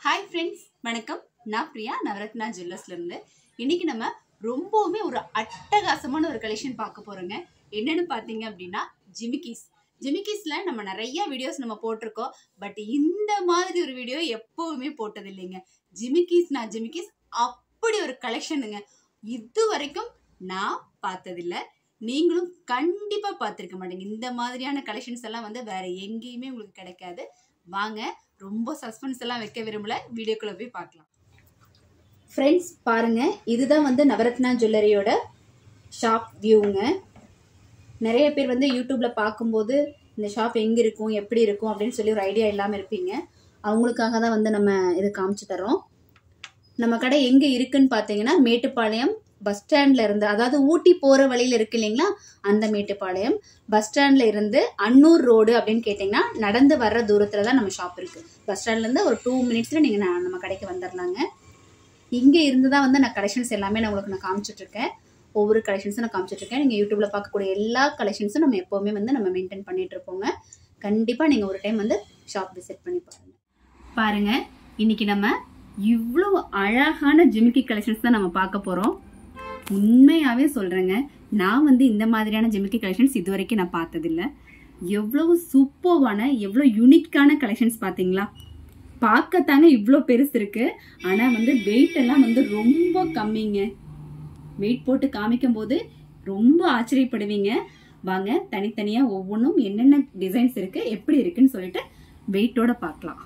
hi friends வணக்கம் நான் பிரியா நவரத்னா ஜுவல்லர்ஸ்ல இருந்து இன்னைக்கு நம்ம ரொம்பவுமே ஒரு அட்டகாசமான ஒரு கலெக்ஷன் பார்க்க போறோங்க என்னன்னு பார்த்தீங்க அப்படின்னா ஜிமிக்கிஸ் ஜிமிக்கிஸ்ல நம்ம நிறைய வீடியோஸ் நம்ம போட்டிருக்கோம் பட் இந்த மாதிரி ஒரு வீடியோ எப்பவுமே போட்டது இல்லைங்க ஜிமிக்கிஸ்னா ஜிமிக்கிஸ் அப்படி ஒரு கலெக்ஷனுங்க இது வரைக்கும் நான் பார்த்ததில்ல நீங்களும் கண்டிப்பா பார்த்துருக்க மாட்டீங்க இந்த மாதிரியான கலெக்ஷன்ஸ் எல்லாம் வந்து வேற எங்கேயுமே உங்களுக்கு கிடைக்காது வாங்க ரொம்ப சஸ்பென்ஸ் எல்லாம் வைக்க விரும்பல வீடியோக்குள்ள போய் பார்க்கலாம் ஃப்ரெண்ட்ஸ் பாருங்க இதுதான் வந்து நவரத்னா ஜுவல்லரியோட ஷாப் வியூங்க நிறைய பேர் வந்து யூடியூப்ல பார்க்கும்போது இந்த ஷாப் எங்க இருக்கும் எப்படி இருக்கும் அப்படின்னு சொல்லி ஒரு ஐடியா இல்லாமல் இருப்பீங்க அவங்களுக்காக தான் வந்து நம்ம இது காமிச்சு தரோம் நம்ம கடை எங்க இருக்குன்னு பார்த்தீங்கன்னா மேட்டுப்பாளையம் பஸ் ஸ்டாண்ட்ல இருந்து அதாவது ஊட்டி போற வழியில இருக்கு இல்லைங்களா அந்த மேட்டுப்பாளையம் பஸ் ஸ்டாண்ட்ல இருந்து அன்னூர் ரோடு அப்படின்னு கேட்டிங்கன்னா நடந்து வர்ற தூரத்துல தான் நம்ம ஷாப் இருக்கு பஸ் ஸ்டாண்ட்ல இருந்து ஒரு டூ மினிட்ஸ்ல நீங்க ந- நம்ம கடைக்கு வந்துடலாங்க இங்க இருந்து தான் வந்து நான் கலெக்ஷன்ஸ் எல்லாமே நான் உங்களுக்கு நான் காமிச்சிட்டு இருக்கேன் ஒவ்வொரு கலெக்ஷன்ஸும் நான் காமிச்சிட்டு இருக்கேன் நீங்க யூடியூப்ல பார்க்கக்கூடிய எல்லா கலெக்ஷன்ஸும் நம்ம எப்பவுமே வந்து நம்ம மெயின்டைன் பண்ணிட்டு இருப்போங்க கண்டிப்பா நீங்க ஒரு டைம் வந்து ஷாப் விசிட் பண்ணி பாருங்க பாருங்க இன்னைக்கு நம்ம இவ்வளோ அழகான ஜிமிக்கி கலெக்ஷன்ஸ் தான் நம்ம பார்க்க போறோம் உண்மையாவே சொல்றேங்க நான் வந்து இந்த மாதிரியான ஜிமிக்கி கலெக்ஷன்ஸ் இது வரைக்கும் நான் பார்த்ததில்ல எவ்வளவு சூப்பர்வான எவ்வளோ யூனிக்கான கலெக்ஷன்ஸ் பார்த்தீங்களா பார்க்கத்தாங்க இவ்வளோ பெருசு இருக்கு ஆனா வந்து வெயிட் எல்லாம் வந்து ரொம்ப கம்மிங்க வெயிட் போட்டு காமிக்கும் போது ரொம்ப ஆச்சரியப்படுவீங்க வாங்க தனித்தனியா ஒவ்வொன்றும் என்னென்ன டிசைன்ஸ் இருக்கு எப்படி இருக்குன்னு சொல்லிட்டு வெயிட்டோட பார்க்கலாம்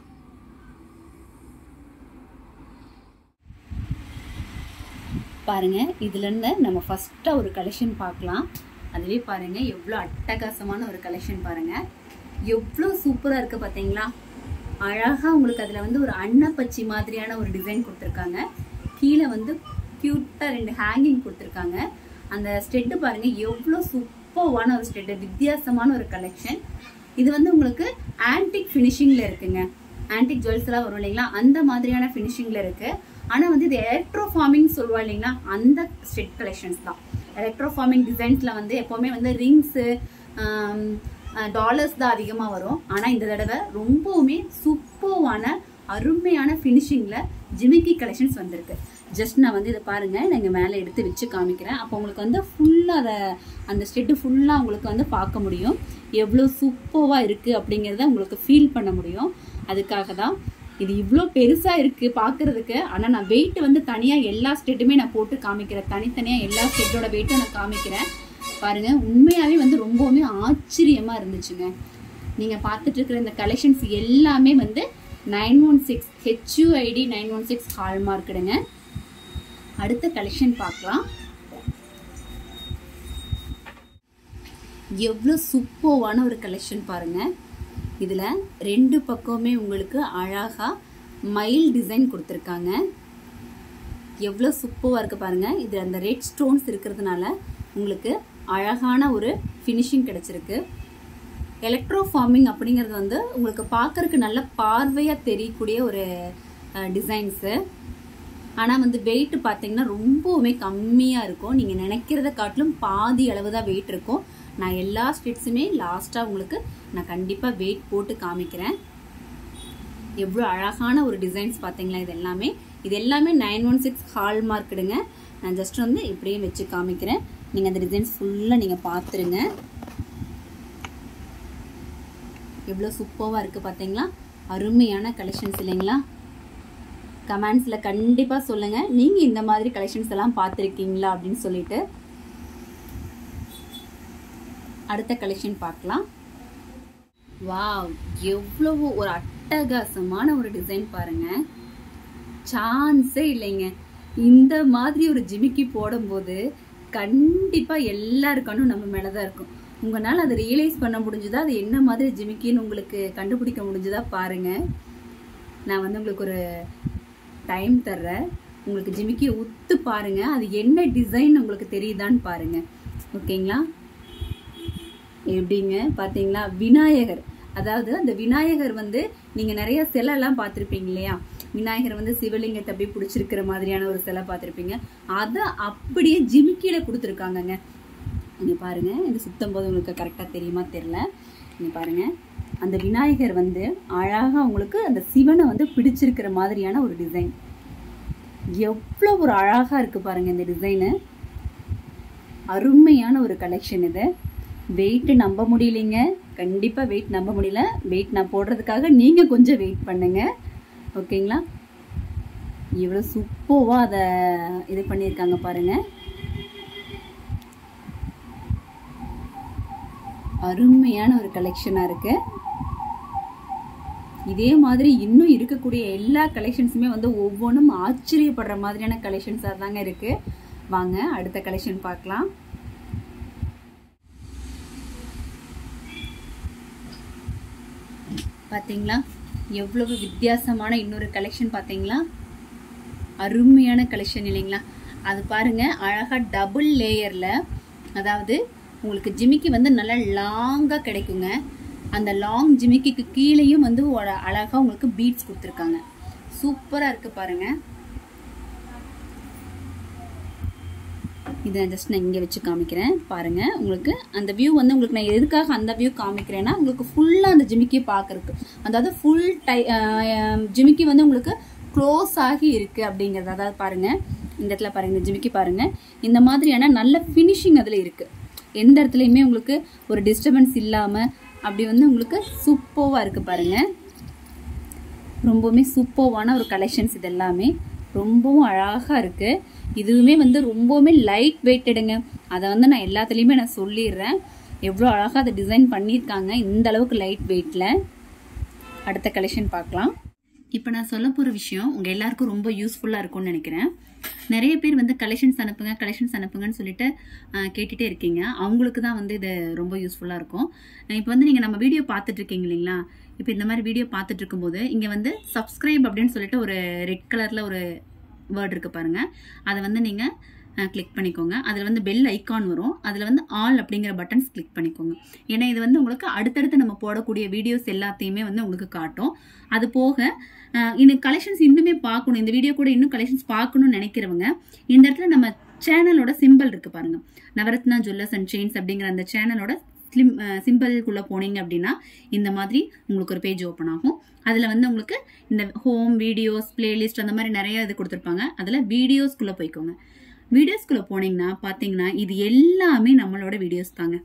பாருங்க இதுல இருந்து நம்ம ஃபர்ஸ்டா ஒரு கலெக்ஷன் பார்க்கலாம் அதுவே பாருங்க எவ்வளோ அட்டகாசமான ஒரு கலெக்ஷன் பாருங்க எவ்வளோ சூப்பரா இருக்கு பாத்தீங்களா அழகா உங்களுக்கு அதுல வந்து ஒரு அன்னப்பச்சி மாதிரியான ஒரு டிசைன் கொடுத்துருக்காங்க கீழே வந்து கியூட்டா ரெண்டு ஹேங்கிங் கொடுத்துருக்காங்க அந்த ஸ்டெட்டு பாருங்க எவ்வளோ சூப்பர்வான ஒரு ஸ்டெட்டு வித்தியாசமான ஒரு கலெக்ஷன் இது வந்து உங்களுக்கு ஆன்டிக் ஃபினிஷிங்ல இருக்குங்க ஆன்டிக் ஜுவல்ஸ் எல்லாம் வரும் இல்லைங்களா அந்த மாதிரியான ஃபினிஷிங்ல இருக்கு ஆனா வந்து இது எலக்ட்ரோ ஃபார்மிங் சொல்லுவா இல்லைங்களா அந்த ஸ்டெட் கலெக்ஷன்ஸ் தான் எலக்ட்ரோ ஃபார்மிங் டிசைன்ஸ்ல வந்து எப்பவுமே வந்து ரிங்ஸ் டாலர்ஸ் தான் அதிகமா வரும் ஆனா இந்த தடவை ரொம்பவுமே சூப்பர்வான அருமையான ஃபினிஷிங்ல ஜிமிக்கி கலெக்ஷன்ஸ் வந்திருக்கு ஜஸ்ட் நான் வந்து இதை பாருங்க நான் இங்க மேலே எடுத்து வச்சு காமிக்கிறேன் அப்போ உங்களுக்கு வந்து ஃபுல்லாக அதை அந்த ஸ்டெட்டு ஃபுல்லாக உங்களுக்கு வந்து பார்க்க முடியும் எவ்வளோ சூப்பர்வாக இருக்கு அப்படிங்கிறத உங்களுக்கு ஃபீல் பண்ண முடியும் அதுக்காக தான் இது இவ்வளோ பெருசாக இருக்கு பார்க்கறதுக்கு ஆனால் நான் வெயிட் வந்து தனியாக எல்லா ஸ்டெட்டுமே நான் போட்டு காமிக்கிறேன் தனித்தனியாக எல்லா ஸ்டெட்டோட வெயிட்டும் நான் காமிக்கிறேன் பாருங்க உண்மையாவே வந்து ரொம்பவுமே ஆச்சரியமா இருந்துச்சுங்க நீங்க பார்த்துட்டு இருக்கிற இந்த கலெக்ஷன்ஸ் எல்லாமே வந்து nine one six HUID nine one six ஹால்மார்க்குடுங்க அடுத்த கலெக்ஷன் பார்க்கலாம் எவ்வளோ சூப்பர்வான ஒரு கலெக்ஷன் பாருங்க இதுல ரெண்டு பக்கமுமே உங்களுக்கு அழகா மயில் டிசைன் கொடுத்துருக்காங்க எவ்வளோ சூப்பராக இருக்கு பாருங்க இது அந்த ரெட் ஸ்டோன்ஸ் இருக்கிறதுனால உங்களுக்கு அழகான ஒரு ஃபினிஷிங் கிடைச்சிருக்கு எலக்ட்ரோ ஃபார்மிங் அப்படிங்கிறது வந்து உங்களுக்கு பார்க்கறதுக்கு நல்ல பார்வையாக தெரியக்கூடிய ஒரு டிசைன்ஸு ஆனால் வந்து வெயிட் பார்த்தீங்கன்னா ரொம்பவுமே கம்மியாக இருக்கும் நீங்கள் நினைக்கிறத காட்டிலும் பாதி அளவு தான் வெயிட் இருக்கும் நான் எல்லா ஸ்டிட்ஸுமே லாஸ்ட்டாக உங்களுக்கு நான் கண்டிப்பாக வெயிட் போட்டு காமிக்கிறேன் எவ்வளோ அழகான ஒரு டிசைன்ஸ் பார்த்தீங்களா இது எல்லாமே இது எல்லாமே நைன் ஒன் சிக்ஸ் ஹால் மார்க்குடுங்க நான் ஜஸ்ட் வந்து இப்படியே வச்சு காமிக்கிறேன் நீங்கள் அந்த டிசைன்ஸ் ஃபுல்லாக நீங்கள் பார்த்துருங்க எவ்வளோ சூப்பராக இருக்குது பார்த்தீங்களா அருமையான கலெக்ஷன்ஸ் இல்லைங்களா கமெண்ட்ஸில் கண்டிப்பாக சொல்லுங்கள் நீங்கள் இந்த மாதிரி கலெக்ஷன்ஸ் எல்லாம் பார்த்துருக்கீங்களா அப்படின்னு சொல்லிட்டு அடுத்த கலெக்ஷன் பார்க்கலாம் வாவ் எவ்வளவு ஒரு அட்டகாசமான ஒரு டிசைன் பாருங்க சான்ஸே இல்லைங்க இந்த மாதிரி ஒரு ஜிமிக்கி போடும்போது கண்டிப்பா எல்லாருக்கானும் நம்ம மேலதான் இருக்கும் உங்களால அதை ரியலைஸ் பண்ண முடிஞ்சுதா அது என்ன மாதிரி ஜிமிக்கின்னு உங்களுக்கு கண்டுபிடிக்க முடிஞ்சுதா பாருங்க நான் வந்து உங்களுக்கு ஒரு டைம் தர்றேன் உங்களுக்கு ஜிமிக்கி உத்து பாருங்க அது என்ன டிசைன் உங்களுக்கு தெரியுதான்னு பாருங்க ஓகேங்களா எப்படிங்க பாத்தீங்களா விநாயகர் அதாவது அந்த விநாயகர் வந்து நீங்க நிறைய சிலை எல்லாம் பார்த்திருப்பீங்க இல்லையா விநாயகர் வந்து சிவலிங்கத்தை அப்படியே பிடிச்சிருக்கிற மாதிரியான ஒரு சிலை பார்த்திருப்பீங்க அதை அப்படியே ஜிமிக்கியில கொடுத்துருக்காங்கங்க இங்க பாருங்க இது சுத்தம் போது உங்களுக்கு கரெக்டா தெரியுமா தெரியல இங்க பாருங்க அந்த விநாயகர் வந்து அழகாக உங்களுக்கு அந்த சிவனை வந்து பிடிச்சிருக்கிற மாதிரியான ஒரு டிசைன் எவ்வளோ ஒரு அழகாக இருக்குது பாருங்கள் இந்த டிசைனு அருமையான ஒரு கலெக்ஷன் இது வெயிட் நம்ப முடியலைங்க கண்டிப்பாக வெயிட் நம்ப முடியல வெயிட் நான் போடுறதுக்காக நீங்கள் கொஞ்சம் வெயிட் பண்ணுங்க ஓகேங்களா இவ்வளோ சூப்பராக அதை இது பண்ணியிருக்காங்க பாருங்கள் அருமையான ஒரு கலெக்ஷனாக இருக்கு இதே மாதிரி இன்னும் இருக்கக்கூடிய எல்லா கலெக்ஷன்ஸுமே வந்து ஒவ்வொன்றும் ஆச்சரியப்படுற மாதிரியான கலெக்ஷன்ஸாக தாங்க இருக்கு வாங்க அடுத்த கலெக்ஷன் பார்க்கலாம் பார்த்தீங்களா எவ்வளவு வித்தியாசமான இன்னொரு கலெக்ஷன் பார்த்தீங்களா அருமையான கலெக்ஷன் இல்லைங்களா அது பாருங்க அழகா டபுள் லேயர்ல அதாவது உங்களுக்கு ஜிமிக்கி வந்து நல்லா லாங்காக கிடைக்குங்க அந்த லாங் ஜிமிக்கிக்கு கீழேயும் வந்து ஒரு அழகா உங்களுக்கு பீட்ஸ் கொடுத்துருக்காங்க சூப்பரா இருக்கு பாருங்க இதை ஜஸ்ட் நான் இங்கே வச்சு காமிக்கிறேன் பாருங்க உங்களுக்கு அந்த வியூ வந்து உங்களுக்கு நான் எதுக்காக அந்த வியூ காமிக்கிறேன்னா உங்களுக்கு ஃபுல்லாக அந்த ஜிமிக்கி பார்க்கறதுக்கு அதாவது ஃபுல் டை ஜிமிக்கி வந்து உங்களுக்கு க்ளோஸ் ஆகி இருக்கு அப்படிங்கிறது அதாவது பாருங்க இந்த இடத்துல பாருங்க இந்த ஜிமிக்கி பாருங்க இந்த மாதிரியான நல்ல ஃபினிஷிங் அதில் இருக்கு எந்த இடத்துலையுமே உங்களுக்கு ஒரு டிஸ்டர்பன்ஸ் இல்லாமல் அப்படி வந்து உங்களுக்கு சூப்பர்வாக இருக்கு பாருங்க ரொம்பவுமே சூப்பர்வான ஒரு கலெக்ஷன்ஸ் இது எல்லாமே ரொம்பவும் அழகாக இருக்கு இதுவுமே வந்து ரொம்பவுமே லைட் வெயிட்டடுங்க அதை வந்து நான் எல்லாத்துலேயுமே நான் சொல்லிடுறேன் எவ்வளோ அழகாக அதை டிசைன் பண்ணியிருக்காங்க இந்த அளவுக்கு லைட் வெயிட்டில் அடுத்த கலெக்ஷன் பார்க்கலாம் இப்போ நான் சொல்ல போகிற விஷயம் உங்கள் எல்லாருக்கும் ரொம்ப யூஸ்ஃபுல்லாக இருக்கும்னு நினைக்கிறேன் நிறைய பேர் வந்து கலெக்ஷன்ஸ் அனுப்புங்க கலெக்ஷன்ஸ் அனுப்புங்கன்னு சொல்லிட்டு ஆஹ், கேட்டுட்டே இருக்கீங்க அவங்களுக்கு தான் வந்து இது ரொம்ப யூஸ்ஃபுல்லாக இருக்கும் இப்போ வந்து நீங்கள் நம்ம வீடியோ பார்த்துட்டு இருக்கீங்க இல்லைங்களா இப்போ இந்த மாதிரி வீடியோ பார்த்துட்டு இருக்கும்போது இங்கே வந்து சப்ஸ்கிரைப் அப்படின்னு சொல்லிட்டு ஒரு ரெட் கலரில் ஒரு வேர்ட் இருக்கு பாருங்க அதை வந்து நீங்கள் கிளிக் பண்ணிக்கோங்க அதில் வந்து பெல் ஐகான் வரும் அதில் வந்து ஆல் அப்படிங்கிற பட்டன்ஸ் கிளிக் பண்ணிக்கோங்க ஏன்னா இது வந்து உங்களுக்கு அடுத்தடுத்து நம்ம போடக்கூடிய வீடியோஸ் எல்லாத்தையுமே வந்து உங்களுக்கு காட்டும் அது போக அஹ், இந்த கலெக்ஷன்ஸ் இன்னுமே பார்க்கணும் இந்த வீடியோ கூட இன்னும் கலெக்ஷன்ஸ் பார்க்கணும்னு நினைக்கிறவங்க இந்த இடத்துல நம்ம சேனலோட சிம்பிள் இருக்கு பாருங்க நவரத்னா ஜுவல்லர்ஸ் அண்ட் செயின்ஸ் அப்படிங்கிற அந்த சேனலோட ஸ்லிம் சிம்பிள்குள்ளே போனீங்க அப்படின்னா இந்த மாதிரி உங்களுக்கு ஒரு பேஜ் ஓப்பன் ஆகும் அதில் வந்து உங்களுக்கு இந்த ஹோம் வீடியோஸ் பிளேலிஸ்ட் அந்த மாதிரி நிறைய இது கொடுத்துருப்பாங்க அதில் வீடியோஸ்குள்ளே போய்க்கோங்க வீடியோஸ்குள்ளே போனீங்கன்னா பார்த்தீங்கன்னா இது எல்லாமே நம்மளோட வீடியோஸ் தாங்க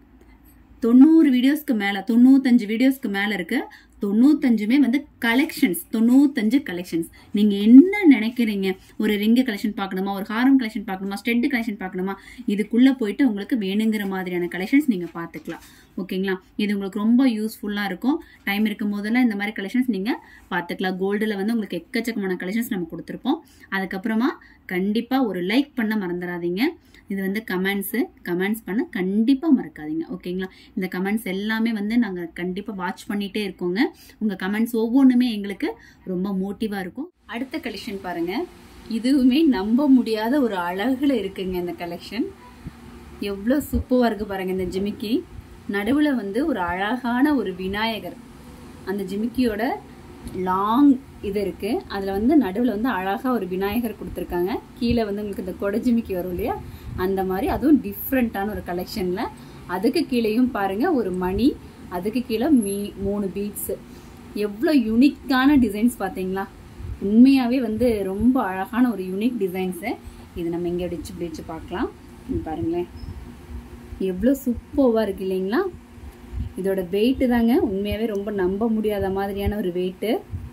தொண்ணூறு வீடியோஸ்க்கு மேலே தொண்ணூத்தஞ்சு வீடியோஸ்க்கு மேலே இருக்கு தொண்ணூத்தஞ்சுமே வந்து கலெக்ஷன்ஸ் தொண்ணூத்தஞ்சு கலெக்ஷன்ஸ் நீங்க என்ன நினைக்கிறீங்க ஒரு ரிங்கு கலெக்ஷன் பார்க்கணுமா ஒரு ஹாரம் கலெக்ஷன் பார்க்கணுமா ஸ்டெட் கலெக்ஷன் பார்க்கணுமா இதுக்குள்ள போயிட்டு உங்களுக்கு வேணுங்கிற மாதிரியான கலெக்ஷன்ஸ் நீங்க பார்த்துக்கலாம் ஓகேங்களா இது உங்களுக்கு ரொம்ப யூஸ்ஃபுல்லா இருக்கும் டைம் இருக்கும் போதெல்லாம் இந்த மாதிரி கலெக்ஷன்ஸ் நீங்க பார்த்துக்கலாம் கோல்டுல வந்து உங்களுக்கு எக்கச்சக்கமான கலெக்ஷன்ஸ் நம்ம கொடுத்துருப்போம் அதுக்கப்புறமா கண்டிப்பா ஒரு லைக் பண்ண மறந்துடாதீங்க இது வந்து கமெண்ட்ஸு கமெண்ட்ஸ் பண்ண கண்டிப்பாக மறக்காதீங்க ஓகேங்களா இந்த கமெண்ட்ஸ் எல்லாமே வந்து நாங்கள் கண்டிப்பாக வாட்ச் பண்ணிகிட்டே இருக்கோங்க உங்கள் கமெண்ட்ஸ் ஒவ்வொன்றுமே எங்களுக்கு ரொம்ப மோட்டிவாக இருக்கும் அடுத்த கலெக்ஷன் பாருங்க இதுவுமே நம்ப முடியாத ஒரு அழகுல இருக்குங்க இந்த கலெக்ஷன் எவ்வளோ சூப்பராக இருக்கு பாருங்க இந்த ஜிமிக்கி நடுவில் வந்து ஒரு அழகான ஒரு விநாயகர் அந்த ஜிமிக்கியோட லாங் இது இருக்கு அதில் வந்து நடுவில் வந்து அழகாக ஒரு விநாயகர் கொடுத்துருக்காங்க கீழே வந்து உங்களுக்கு இந்த கொடை ஜிமிக்கி வரும் இல்லையா அந்த மாதிரி அதுவும் டிஃப்ரெண்ட்டான ஒரு கலெக்ஷனில் அதுக்கு கீழேயும் பாருங்க ஒரு மணி அதுக்கு கீழே மீ மூணு பீட்ஸு எவ்வளோ யூனிக்கான டிசைன்ஸ் பார்த்தீங்களா உண்மையாகவே வந்து ரொம்ப அழகான ஒரு யூனிக் டிசைன்ஸு இது நம்ம இங்கே வச்சு இப்படி வச்சு பார்க்கலாம் இங்க பாருங்களேன் எவ்வளோ சூப்பராக இருக்கு இல்லைங்களா இதோட வெயிட்டு தாங்க உண்மையாகவே ரொம்ப நம்ப முடியாத மாதிரியான ஒரு வெயிட்டு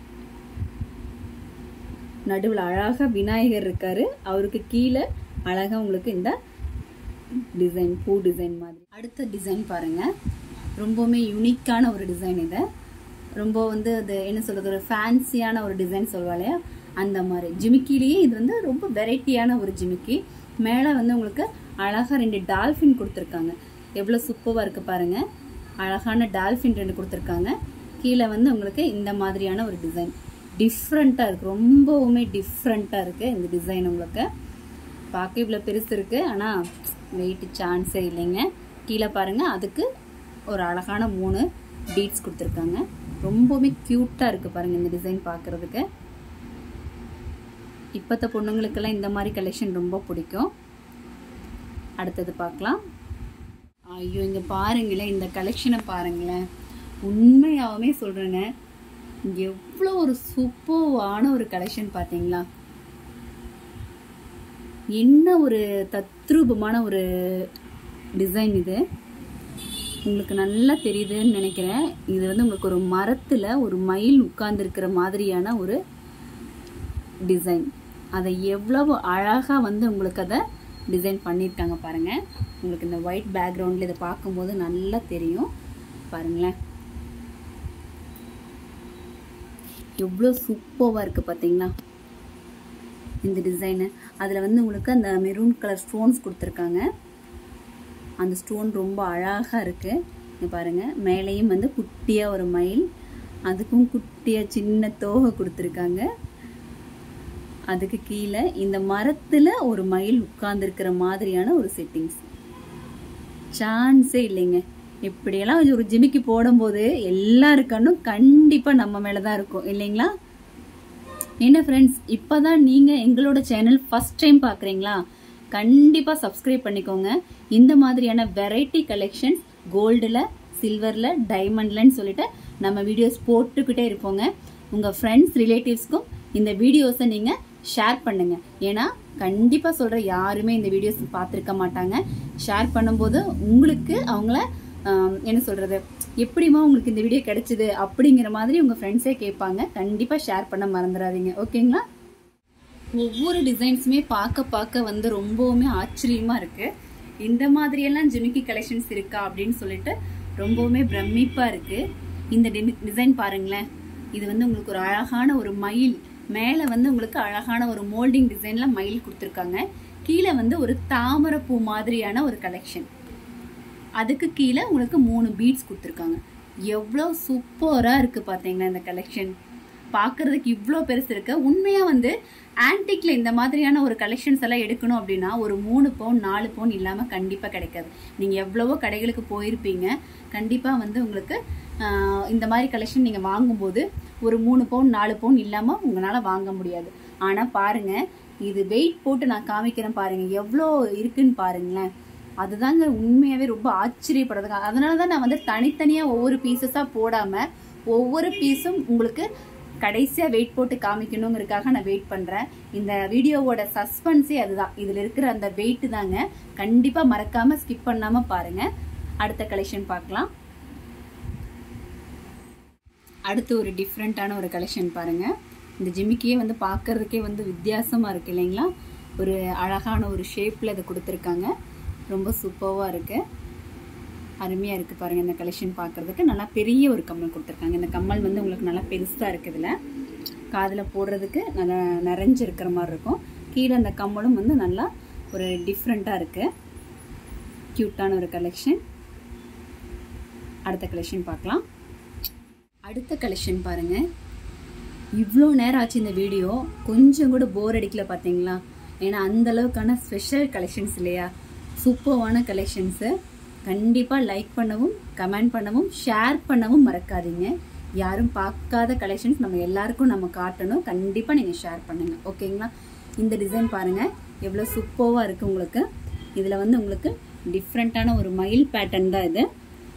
நடுவில் அழகாக விநாயகர் இருக்காரு அவருக்கு கீழே அழகாக உங்களுக்கு இந்த டிசைன் பூ டிசைன் மாதிரி அடுத்த டிசைன் பாருங்க ரொம்பவுமே யூனிக்கான ஒரு டிசைன் இது ரொம்ப வந்து அது என்ன சொல்றது ஒரு ஃபேன்சியான ஒரு டிசைன் சொல்லுவாங்க அந்த மாதிரி ஜிமிக்கிலேயே இது வந்து ரொம்ப வெரைட்டியான ஒரு ஜிமிக்கி மேலே வந்து உங்களுக்கு அழகாக ரெண்டு டால்ஃபின் கொடுத்துருக்காங்க எவ்வளோ சூப்பராக இருக்கு பாருங்க அழகான டால்ஃபின் ரெண்டு கொடுத்துருக்காங்க கீழே வந்து உங்களுக்கு இந்த மாதிரியான ஒரு டிசைன் டிஃப்ரெண்ட்டாக இருக்குது ரொம்பவுமே டிஃப்ரெண்ட்டாக இருக்குது இந்த டிசைன் உங்களுக்கு பார்க்க இவ்வளோ பெருசு இருக்குது ஆனால் வெயிட் சான்ஸே இல்லைங்க கீழே பாருங்கள் அதுக்கு ஒரு அழகான மூணு பீட்ஸ் கொடுத்துருக்காங்க ரொம்பவுமே க்யூட்டாக இருக்குது பாருங்கள் இந்த டிசைன் பார்க்குறதுக்கு இப்போத்த பொண்ணுங்களுக்கெல்லாம் இந்த மாதிரி கலெக்ஷன் ரொம்ப பிடிக்கும் அடுத்தது பார்க்கலாம் ஐயோ இங்கே பாருங்களேன் இந்த கலெக்ஷனை பாருங்களேன் உண்மையாகவே சொல்கிறேங்க எவ்வளோ ஒரு சூப்பர்வான ஒரு கலெக்ஷன் பார்த்தீங்களா என்ன ஒரு தத்ரூபமான ஒரு டிசைன் இது உங்களுக்கு நல்லா தெரியுதுன்னு நினைக்கிறேன் இது வந்து உங்களுக்கு ஒரு மரத்தில் ஒரு மயில் உட்கார்ந்துருக்கிற மாதிரியான ஒரு டிசைன் அதை எவ்வளவு அழகாக வந்து உங்களுக்கு அதை டிசைன் பண்ணியிருக்காங்க பாருங்கள் உங்களுக்கு இந்த ஒயிட் பேக்ரவுண்டில் இதை பார்க்கும்போது நல்லா தெரியும் பாருங்களேன் எவ்வளோ சூப்பராக இருக்குது பார்த்தீங்களா இந்த டிசைனு அதில் வந்து உங்களுக்கு அந்த மெரூன் கலர் ஸ்டோன்ஸ் கொடுத்துருக்காங்க அந்த ஸ்டோன் ரொம்ப அழகாக இருக்குது இங்க பாருங்கள் மேலேயும் வந்து குட்டியாக ஒரு மயில் அதுக்கும் குட்டியாக சின்ன தோகை கொடுத்துருக்காங்க அதுக்கு கீழே இந்த மரத்தில் ஒரு மயில் உட்கார்ந்துருக்கிற மாதிரியான ஒரு செட்டிங்ஸ் சான்ஸே இல்லைங்க இப்படியெல்லாம் ஒரு ஜிமிக்கி போடும்போது எல்லாருக்கண்ணும் கண்டிப்பாக நம்ம மேலே தான் இருக்கும் இல்லைங்களா என்ன ஃப்ரெண்ட்ஸ் இப்போ தான் நீங்கள் எங்களோட சேனல் ஃபஸ்ட் டைம் பார்க்குறீங்களா கண்டிப்பாக சப்ஸ்கிரைப் பண்ணிக்கோங்க இந்த மாதிரியான வெரைட்டி கலெக்ஷன்ஸ் கோல்டில் சில்வரில் டைமண்ட்லன்னு சொல்லிட்டு நம்ம வீடியோஸ் போட்டுக்கிட்டே இருப்போங்க உங்கள் ஃப்ரெண்ட்ஸ் ரிலேட்டிவ்ஸ்க்கும் இந்த வீடியோஸை நீங்கள் ஷேர் பண்ணுங்க ஏன்னா கண்டிப்பாக சொல்கிற யாருமே இந்த வீடியோஸ் பார்த்துருக்க மாட்டாங்க ஷேர் பண்ணும்போது உங்களுக்கு அவங்கள ஆம், என்ன சொல்கிறது எப்படிமா உங்களுக்கு இந்த வீடியோ கிடைச்சிது அப்படிங்கிற மாதிரி உங்கள் ஃப்ரெண்ட்ஸே கேட்பாங்க கண்டிப்பாக ஷேர் பண்ண மறந்துடாதீங்க ஓகேங்களா ஒவ்வொரு டிசைன்ஸுமே பார்க்க பார்க்க வந்து ரொம்பவுமே ஆச்சரியமா இருக்கு இந்த மாதிரியெல்லாம் ஜிமிக்கி கலெக்ஷன்ஸ் இருக்கா அப்படின்னு சொல்லிட்டு ரொம்பவுமே பிரமிப்பா இருக்கு இந்த டிசைன் பாருங்களேன் இது வந்து உங்களுக்கு ஒரு அழகான ஒரு மயில் மேலே வந்து உங்களுக்கு அழகான ஒரு மோல்டிங் டிசைன்ல மயில் கொடுத்துருக்காங்க கீழே வந்து ஒரு தாமரை பூ மாதிரியான ஒரு கலெக்ஷன் அதுக்கு கீழே உங்களுக்கு மூணு பீட்ஸ் கொடுத்துருக்காங்க எவ்வளோ சூப்பராக இருக்குது பார்த்தீங்களா இந்த கலெக்ஷன் பார்க்கறதுக்கு இவ்வளோ பெருசு இருக்கு உண்மையாக வந்து ஆன்டிக்ல இந்த மாதிரியான ஒரு கலெக்ஷன்ஸ் எல்லாம் எடுக்கணும் அப்படின்னா ஒரு மூணு பவுன் நாலு பவுன் இல்லாமல் கண்டிப்பாக கிடைக்காது நீங்கள் எவ்வளவோ கடைகளுக்கு போயிருப்பீங்க கண்டிப்பாக வந்து உங்களுக்கு ஆஹ், இந்த மாதிரி கலெக்ஷன் நீங்கள் வாங்கும்போது ஒரு மூணு பவுன் நாலு பவுன் இல்லாமல் உங்களால் வாங்க முடியாது ஆனால் பாருங்க இது வெயிட் போட்டு நான் காமிக்கிறேன் பாருங்க எவ்வளோ இருக்குன்னு பாருங்களேன் அதுதாங்க உண்மையாவே ரொம்ப ஆச்சரியப்படுறதுங்க அதனால தான் நான் வந்து தனித்தனியாக ஒவ்வொரு பீசஸாக போடாமல் ஒவ்வொரு பீஸும் உங்களுக்கு கடைசியாக வெயிட் போட்டு காமிக்கணுங்கிறதுக்காக நான் வெயிட் பண்ணுறேன் இந்த வீடியோவோட சஸ்பென்ஸே அதுதான் இதில் இருக்கிற அந்த வெயிட் தாங்க கண்டிப்பாக மறக்காமல் ஸ்கிப் பண்ணாமல் பாருங்கள் அடுத்த கலெக்ஷன் பார்க்கலாம் அடுத்து ஒரு டிஃப்ரெண்ட்டான ஒரு கலெக்ஷன் பாருங்கள் இந்த ஜிமிக்கியே வந்து பார்க்கறதுக்கே வந்து வித்தியாசமாக இருக்குது இல்லைங்களா ஒரு அழகான ஒரு ஷேப்பில் இதை கொடுத்துருக்காங்க ரொம்ப சூப்பராக இருக்குது அருமையாக இருக்குது பாருங்கள் இந்த கலெக்ஷன் பார்க்குறதுக்கு நல்லா பெரிய ஒரு கம்மல் கொடுத்துருக்காங்க இந்த கம்மல் வந்து உங்களுக்கு நல்லா பெருசாக இருக்குது இதில் காதில் போடுறதுக்கு நல்லா நிறைஞ்சிருக்கிற மாதிரி இருக்கும் கீழே அந்த கம்மலும் வந்து நல்லா ஒரு டிஃப்ரெண்ட்டாக இருக்குது க்யூட்டான ஒரு கலெக்ஷன் அடுத்த கலெக்ஷன் பார்க்கலாம் அடுத்த கலெக்ஷன் பாருங்கள் இவ்வளோ நேரம் ஆச்சு இந்த வீடியோ கொஞ்சம் கூட போர் அடிக்கல பார்த்தீங்களா ஏன்னா அந்த அளவுக்கான ஸ்பெஷல் கலெக்ஷன்ஸ் இல்லையா சூப்பர்வான கலெக்ஷன்ஸு கண்டிப்பாக லைக் பண்ணவும் கமெண்ட் பண்ணவும் ஷேர் பண்ணவும் மறக்காதீங்க யாரும் பார்க்காத கலெக்ஷன்ஸ் நம்ம எல்லாருக்கும் நம்ம காட்டணும் கண்டிப்பாக நீங்கள் ஷேர் பண்ணுங்கள் ஓகேங்களா இந்த டிசைன் பாருங்கள் எவ்வளோ சூப்பராக இருக்குது உங்களுக்கு இதில் வந்து உங்களுக்கு டிஃப்ரெண்ட்டான ஒரு மயில் பேட்டர்ன் தான் இது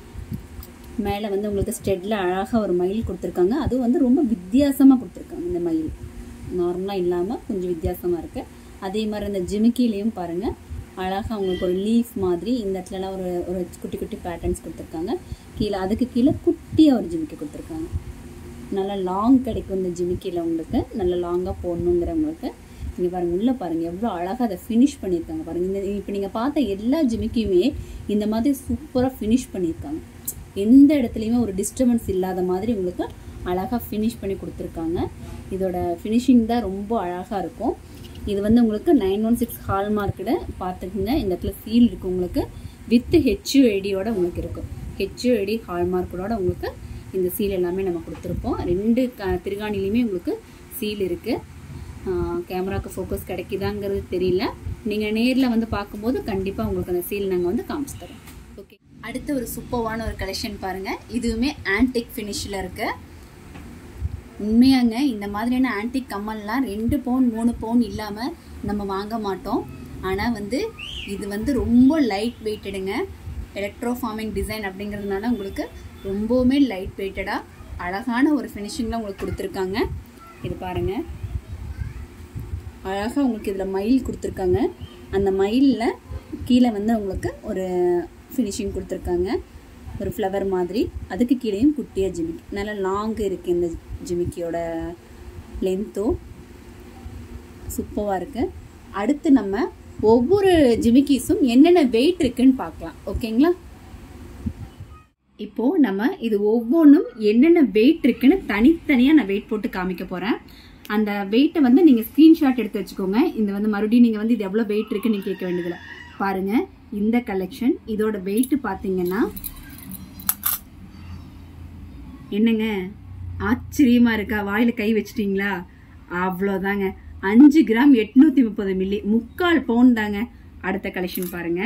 மேலே வந்து உங்களுக்கு ஸ்டெட்டில் அழகாக ஒரு மயில் கொடுத்துருக்காங்க அதுவும் வந்து ரொம்ப வித்தியாசமாக கொடுத்துருக்காங்க இந்த மயில் நார்மலாக இல்லாமல் கொஞ்சம் வித்தியாசமாக இருக்குது அதே மாதிரி இந்த ஜிமிக்கிலையும் பாருங்கள் அழகாக உங்களுக்கு ஒரு லீஃப் மாதிரி இந்த இடத்துலலாம் ஒரு ஒரு குட்டி குட்டி பேட்டர்ன்ஸ் கொடுத்துருக்காங்க கீழே அதுக்கு கீழே குட்டியாக ஒரு ஜிமிக்கி கொடுத்துருக்காங்க நல்லா லாங் கிடைக்கும் இந்த ஜிமிக்கியில் உங்களுக்கு நல்ல லாங்காக போடணுங்கிறவங்களுக்கு இங்கே பாருங்கள் உள்ளே பாருங்கள் எவ்வளோ அழகாக அதை ஃபினிஷ் பண்ணியிருக்காங்க பாருங்கள் இந்த இப்போ நீங்கள் பார்த்த எல்லா ஜிமிக்கியுமே இந்த மாதிரி சூப்பராக ஃபினிஷ் பண்ணியிருக்காங்க எந்த இடத்துலையுமே ஒரு டிஸ்டர்பன்ஸ் இல்லாத மாதிரி உங்களுக்கு அழகாக ஃபினிஷ் பண்ணி கொடுத்துருக்காங்க இதோட ஃபினிஷிங் தான் ரொம்ப அழகாக இருக்கும் இது வந்து உங்களுக்கு நைன் ஒன் சிக்ஸ் ஹால்மார்க்கில் பார்த்துக்குங்க இந்த இடத்துல சீல் இருக்குது உங்களுக்கு வித் ஹெச்யூஐடியோட உங்களுக்கு இருக்கும் ஹெச்யூஐடி ஹால்மார்க்கோட உங்களுக்கு இந்த சீல் எல்லாமே நம்ம கொடுத்துருப்போம் ரெண்டு க திருகாணிலையுமே உங்களுக்கு சீல் இருக்குது கேமராக்கு ஃபோக்கஸ் கிடைக்குதாங்கிறது தெரியல நீங்கள் நேரில் வந்து பார்க்கும்போது கண்டிப்பாக உங்களுக்கு அந்த சீல் நாங்கள் வந்து காமிச்சு தரோம் ஓகே அடுத்து ஒரு சூப்பர்வான ஒரு கலெக்ஷன் பாருங்கள் இதுவுமே ஆன்டிக் ஃபினிஷில் இருக்குது உண்மையாங்க இந்த மாதிரியான ஆன்டிக் கம்மல்லாம் ரெண்டு பவுன் மூணு பவுன் இல்லாமல் நம்ம வாங்க மாட்டோம் ஆனால் வந்து இது வந்து ரொம்ப லைட் வெயிட்டடுங்க எலக்ட்ரோ ஃபார்மிங் டிசைன் அப்படிங்கிறதுனால உங்களுக்கு ரொம்பவுமே லைட் வெயிட்டடாக அழகான ஒரு ஃபினிஷிங்கில் உங்களுக்கு கொடுத்துருக்காங்க இது பாருங்கள் அழகாக உங்களுக்கு இதில் மயில் கொடுத்துருக்காங்க அந்த மயிலில் கீழே வந்து உங்களுக்கு ஒரு ஃபினிஷிங் கொடுத்துருக்காங்க ஒரு ஃப்ளவர் மாதிரி அதுக்கு கீழேயும் குட்டியாக ஜிமிக்கி நல்லா லாங் இருக்குது இந்த ஜிமிக்கியோட லென்த்தும் சூப்பராக இருக்குது அடுத்து நம்ம ஒவ்வொரு ஜிமிக்கீஸும் என்னென்ன வெயிட் இருக்குன்னு பார்க்கலாம் ஓகேங்களா இப்போ நம்ம இது ஒவ்வொன்றும் என்னென்ன வெயிட் இருக்குன்னு தனித்தனியாக நான் வெயிட் போட்டு காமிக்க போகிறேன் அந்த வெயிட்டை வந்து நீங்கள் ஸ்க்ரீன்ஷாட் எடுத்து வச்சுக்கோங்க இந்த வந்து மறுபடியும் நீங்கள் வந்து இது எவ்வளோ வெயிட் இருக்குன்னு நீங்க கேட்க வேண்டியதில்லை பாருங்கள் இந்த கலெக்ஷன் இதோட வெயிட் பார்த்தீங்கன்னா என்னங்க ஆச்சரியமா இருக்கா வாயில கை வச்சிட்டீங்களா அவ்வளோதாங்க அஞ்சு கிராம் எட்நூத்தி முப்பது மில்லி முக்கால் பவுன் தாங்க அடுத்த கலெக்ஷன் பாருங்க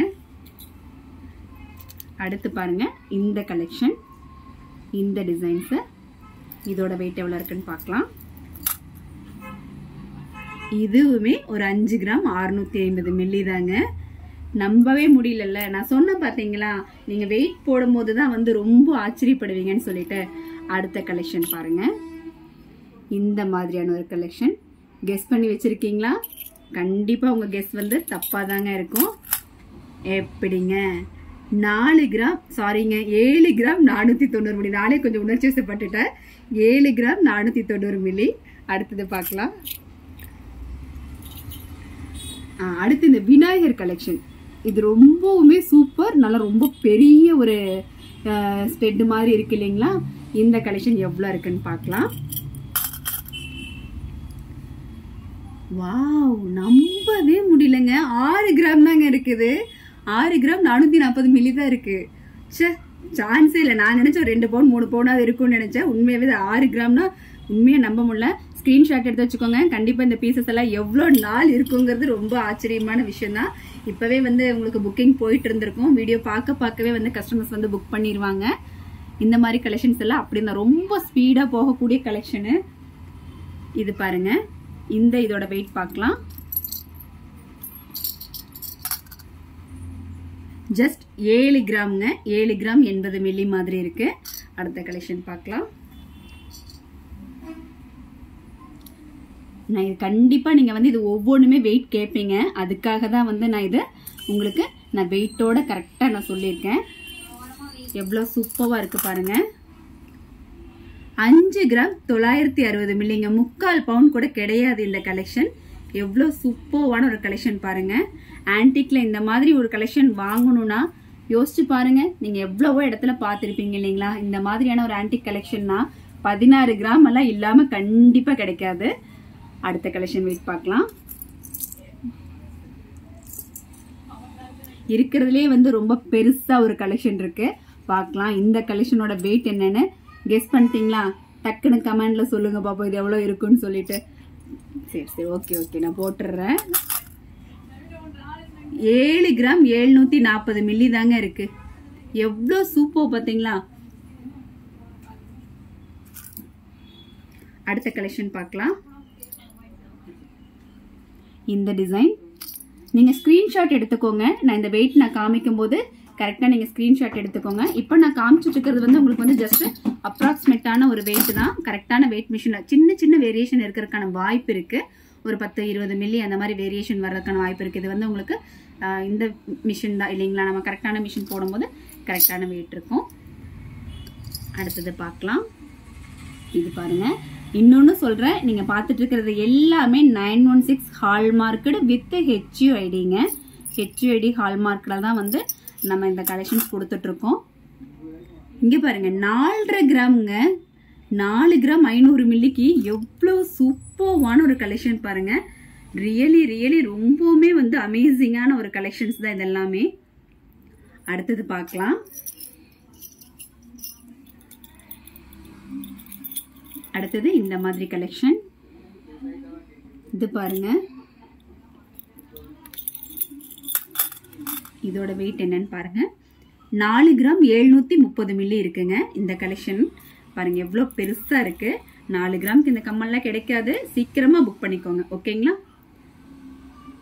அடுத்து பாருங்க இந்த கலெக்ஷன் இந்த டிசைன்ஸு இதோட வெயிட் எவ்வளோ இருக்குன்னு பார்க்கலாம் இதுவுமே ஒரு அஞ்சு கிராம் அறுநூத்தி ஐம்பது மில்லி தாங்க நம்பவே முடியலல்ல நான் சொன்ன பார்த்தீங்களா நீங்கள் வெயிட் போடும்போது தான் வந்து ரொம்ப ஆச்சரியப்படுவீங்கன்னு சொல்லிட்டு அடுத்த கலெக்ஷன் பாருங்க இந்த மாதிரியான ஒரு கலெக்ஷன் கெஸ் பண்ணி வச்சிருக்கீங்களா கண்டிப்பாக உங்கள் கெஸ் வந்து தப்பாக தாங்க இருக்கும் எப்படிங்க நாலு கிராம் சாரிங்க ஏழு கிராம் நானூற்றி தொண்ணூறு மில்லி நாளே கொஞ்சம் உணர்ச்சி வசப்பட்டுட்டேன் ஏழு கிராம் நானூற்றி தொண்ணூறு மில்லி அடுத்தது பார்க்கலாம் ஆ, அடுத்து இந்த விநாயகர் கலெக்ஷன் இது ரொம்பவுமே சூப்பர் நல்லா ரொம்ப பெரிய ஒரு ஸ்டெட் மாதிரி இருக்கு இல்லைங்களா இந்த கலெக்ஷன் எவ்வளோ இருக்குன்னு பார்க்கலாம் வாவ் நம்பவே முடியலங்க ஆறு கிராம் தாங்க இருக்குது ஆறு கிராம் நானூற்றி நாற்பது மில்லி தான் இருக்கு ச்சே சான்ஸே இல்லை நான் நினைச்சேன் ரெண்டு பவுன் மூணு பவுனாவது இருக்கும்னு நினைச்சேன் உண்மையாவே இது ஆறு கிராம்னா உண்மையா நம்ப முடியல ஸ்க்ரீன்ஷாட் எடுத்து வச்சுக்கோங்க கண்டிப்பாக இந்த பீசஸ் எல்லாம் எவ்வளோ நாள் இருக்குங்கிறது ரொம்ப ஆச்சரியமான விஷயம் தான் இப்போவே வந்து உங்களுக்கு புக்கிங் போயிட்டு இருந்திருக்கும் வீடியோ பார்க்க பார்க்கவே வந்து கஸ்டமர்ஸ் வந்து புக் பண்ணிடுவாங்க இந்த மாதிரி கலெக்ஷன்ஸ் எல்லாம் அப்படி தான் ரொம்ப ஸ்பீடாக போகக்கூடிய கலெக்ஷனு இது பாருங்க இந்த இதோட வெயிட் பார்க்கலாம் ஜஸ்ட் ஏழு கிராம்ங்க ஏழு கிராம் எண்பது மில்லி மாதிரி இருக்கு அடுத்த கலெக்ஷன் பார்க்கலாம் நான் இது கண்டிப்பாக நீங்கள் வந்து இது ஒவ்வொன்றுமே வெயிட் கேட்பீங்க அதுக்காக தான் வந்து நான் இது உங்களுக்கு நான் வெயிட்டோட கரெக்டாக நான் சொல்லியிருக்கேன் எவ்வளோ சூப்பராக இருக்கு பாருங்க அஞ்சு கிராம் தொள்ளாயிரத்தி அறுபது மில்லிங்க முக்கால் பவுன் கூட கிடையாது இந்த கலெக்ஷன் எவ்வளோ சூப்பர்வான ஒரு கலெக்ஷன் பாருங்க ஆன்டிக்ல இந்த மாதிரி ஒரு கலெக்ஷன் வாங்கணும்னா யோசிச்சு பாருங்க நீங்க எவ்வளவோ இடத்துல பார்த்துருப்பீங்க இல்லைங்களா இந்த மாதிரியான ஒரு ஆன்டிக் கலெக்ஷன்னா பதினாறு கிராம் எல்லாம் இல்லாம கண்டிப்பா கிடைக்காது அடுத்த கலெக்ஷன் வெயிட் பார்க்கலாம் இருக்கிறதுலே வந்து ரொம்ப பெருசா ஒரு கலெக்ஷன் இருக்கு பார்க்கலாம் இந்த கலெக்ஷனோட வெயிட் என்னன்னு கெஸ் பண்ணிட்டீங்களா டக்குன்னு கமெண்ட்ல சொல்லுங்க பாப்போம் இது எவ்வளவு இருக்குன்னு சொல்லிட்டு சரி சரி ஓகே ஓகே நான் போட்டுடுறேன் ஏழு கிராம் எழுநூத்தி நாற்பது மில்லி தாங்க இருக்கு எவ்வளோ சூப்பர் பார்த்தீங்களா அடுத்த கலெக்ஷன் பார்க்கலாம் இந்த டிசைன் நீங்கள் ஸ்க்ரீன்ஷாட் எடுத்துக்கோங்க நான் இந்த வெயிட் நான் காமிக்கும் போது கரெக்டாக நீங்கள் ஸ்க்ரீன்ஷாட் எடுத்துக்கோங்க இப்போ நான் காமிச்சிட்டு இருக்கிறது வந்து உங்களுக்கு வந்து ஜஸ்ட் அப்ராக்சிமேட்டான ஒரு வெயிட் தான் கரெக்டான வெயிட் மிஷின் சின்ன சின்ன வேரியேஷன் இருக்கிறதுக்கான வாய்ப்பு இருக்குது ஒரு பத்து இருபது மில்லி அந்த மாதிரி வேரியேஷன் வர்றதுக்கான வாய்ப்பு இருக்குது இது வந்து உங்களுக்கு ஆஹ், இந்த மிஷின் தான் இல்லைங்களா நம்ம கரெக்டான மிஷின் போடும்போது கரெக்டான வெயிட் இருக்கும் அடுத்தது பார்க்கலாம் இது பாருங்க இன்னொன்னு சொல்றேன் நீங்க பார்த்துட்டு இருக்கிறது எல்லாமே நைன் ஒன் சிக்ஸ் ஹால்மார்க்கடு வித் ஹெச்யூஐடிங்க ஹெச்யூஐடி ஹால்மார்க்கில் தான் வந்து நம்ம இந்த கலெக்ஷன்ஸ் கொடுத்துட்டு இருக்கோம் இங்க பாருங்க நாலரை கிராம்ங்க நாலு கிராம் ஐநூறு மில்லிக்கு எவ்வளோ சூப்பர்வான ஒரு கலெக்ஷன் பாருங்க ரியலி ரியலி ரொம்பவுமே வந்து அமேசிங்கான ஒரு கலெக்ஷன்ஸ் தான் இதெல்லாமே அடுத்தது பார்க்கலாம் அடுத்தது இந்த மாதிரி கலெக்ஷன் இது பாருங்க இதோட வெயிட் என்னன்னு பாருங்க நாலு கிராம் எழுநூத்தி முப்பது மில்லி இருக்குங்க இந்த கலெக்ஷன் பாருங்க எவ்வளோ பெருசா இருக்கு நாலு கிராம்க்கு இந்த கம்மல்லாம் கிடைக்காது சீக்கிரமா புக் பண்ணிக்கோங்க ஓகேங்களா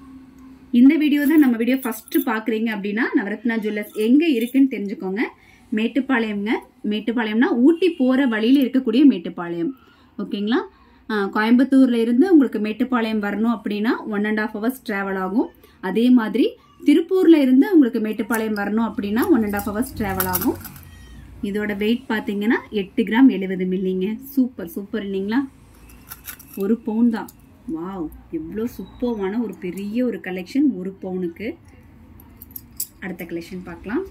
இந்த வீடியோ தான் நம்ம வீடியோ ஃபர்ஸ்ட் பாக்குறீங்க அப்படின்னா நவரத்னா ஜுவல்லர்ஸ் எங்க இருக்குன்னு தெரிஞ்சுக்கோங்க மேட்டுப்பாளையம்ங்க மேட்டுப்பாளையம்னா ஊட்டி போகிற வழியில் இருக்கக்கூடிய மேட்டுப்பாளையம் ஓகேங்களா ஆ, கோயம்புத்தூர்ல இருந்து உங்களுக்கு மேட்டுப்பாளையம் வரணும் அப்படின்னா one and half hours travel ஆகும் அதே மாதிரி திருப்பூர்ல இருந்து உங்களுக்கு மேட்டுப்பாளையம் வரணும் அப்படின்னா one and half hours travel ஆகும் இதோட வெயிட் பார்த்தீங்கன்னா எட்டு கிராம் எழுபது மில்லிங்க சூப்பர் சூப்பர் இல்லைங்களா ஒரு பவுன் தான் வாவ் எவ்வளோ சூப்பர்வான ஒரு பெரிய ஒரு கலெக்ஷன் ஒரு பவுனுக்கு அடுத்த கலெக்ஷன் பார்க்கலாம்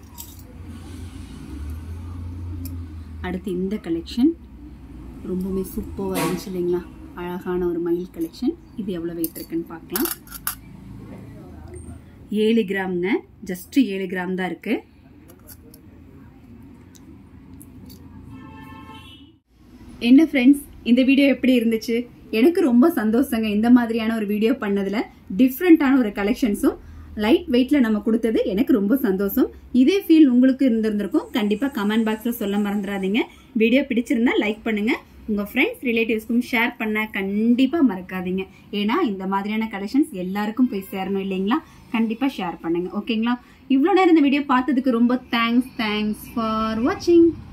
அடுத்து இந்த கலெக்ஷன் ரொம்பவுமே சூப்பராக இருந்துச்சு இல்லைங்களா அழகான ஒரு மயில் கலெக்ஷன் இது எவ்வளோ வெயிட் இருக்குன்னு பார்க்கலாம் ஏழு கிராம்ங்க ஜஸ்ட் ஏழு கிராம் தான் இருக்கு என்ன ஃப்ரெண்ட்ஸ் இந்த வீடியோ எப்படி இருந்துச்சு எனக்கு ரொம்ப சந்தோஷங்க இந்த மாதிரியான ஒரு வீடியோ பண்ணதுல டிஃப்ரெண்ட்டான ஒரு கலெக்ஷன்ஸும் லைட் வெயிட்ல நம்ம கொடுத்தது எனக்கு ரொம்ப சந்தோஷம் இதே ஃபீல் உங்களுக்கு இருந்திருந்திருக்கும் கண்டிப்பா கமெண்ட் பாக்ஸ்ல சொல்ல மறந்துடாதீங்க வீடியோ பிடிச்சிருந்தா லைக் பண்ணுங்க உங்க ஃப்ரெண்ட்ஸ் ரிலேட்டிவ்ஸ்க்கும் ஷேர் பண்ண கண்டிப்பா மறக்காதீங்க ஏன்னா இந்த மாதிரியான கலெக்ஷன்ஸ் எல்லாருக்கும் போய் சேரணும் இல்லைங்களா கண்டிப்பா ஷேர் பண்ணுங்க ஓகேங்களா இவ்வளோ நேரம் இந்த வீடியோ பார்த்ததுக்கு ரொம்ப தேங்க்ஸ் தேங்க்ஸ் ஃபார் வாட்சிங்